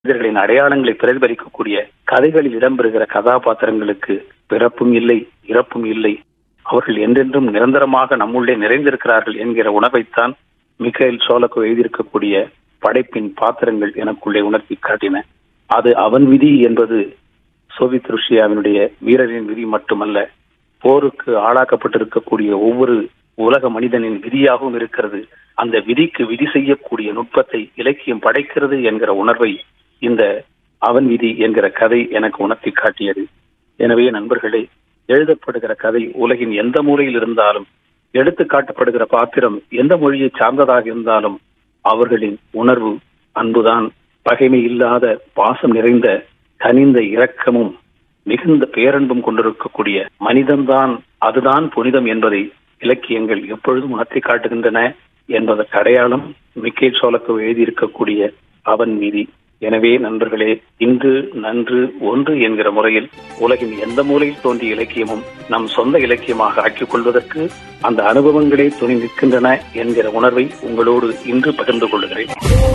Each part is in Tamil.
மனிதர்களின் அடையாளங்களை பிரதிபலிக்கக்கூடிய கதைகளில் இடம்பெறுகிற கதாபாத்திரங்களுக்கு பிறப்பும் இல்லை இறப்பும் இல்லை அவர்கள் என்றென்றும் நிரந்தரமாக நம்முள்ளே நிறைந்திருக்கிறார்கள் என்கிற உணர்வைத்தான் மிக்கேல் சோலக்கோ எழுதியிருக்கக்கூடிய படைப்பின் பாத்திரங்கள் எனக்குள்ளே உணர்த்தி காட்டின அது அவன் விதி என்பது சோவியத் ருஷ்யாவினுடைய வீரரின் விதி மட்டுமல்ல போருக்கு ஆளாக்கப்பட்டிருக்கக்கூடிய ஒவ்வொரு உலக மனிதனின் விதியாகவும் இருக்கிறது அந்த விதிக்கு விதி செய்யக்கூடிய நுட்பத்தை இலக்கியம் படைக்கிறது என்கிற உணர்வை இந்த அவன் விதி என்கிற கதை எனக்கு உணர்த்தி காட்டியது எனவே நண்பர்களே எழுதப்படுகிற கதை உலகின் எந்த மூலையில் இருந்தாலும் எடுத்து காட்டப்படுகிற பாத்திரம் எந்த மொழியை சார்ந்ததாக இருந்தாலும் அவர்களின் உணர்வு அன்புதான் பகைமை இல்லாத பாசம் நிறைந்த கனிந்த இரக்கமும் மிகுந்த பேரன்பும் கொண்டிருக்கக்கூடிய மனிதன்தான் அதுதான் புனிதம் என்பதை இலக்கியங்கள் எப்பொழுதும் உணர்த்தி காட்டுகின்றன என்பதற்கு அடையாளம் மிக்கேல் சோலக்கோ எழுதியிருக்கக்கூடிய அவன் மீதி எனவே நண்பர்களே இன்று நன்று ஒன்று என்கிற முறையில் உலகின் எந்த மூலையில் தோன்றிய இலக்கியமும் நம் சொந்த இலக்கியமாக ஆக்கிக் கொள்வதற்கு அந்த அனுபவங்களே துணை நிற்கின்றன என்கிற உணர்வை உங்களோடு இன்று பகிர்ந்து கொள்கிறேன்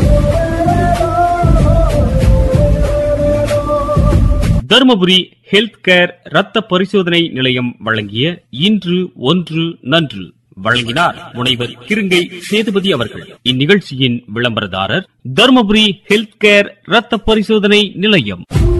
தருமபுரி ஹெல்த் கேர் ரத்த பரிசோதனை நிலையம் வழங்கிய இன்று ஒன்று நன்று வழங்கினார் முனைவர் கிருங்கை சேதுபதி அவர்கள் இந்நிகழ்ச்சியின் விளம்பரதாரர் தருமபுரி ஹெல்த் கேர் ரத்த பரிசோதனை நிலையம்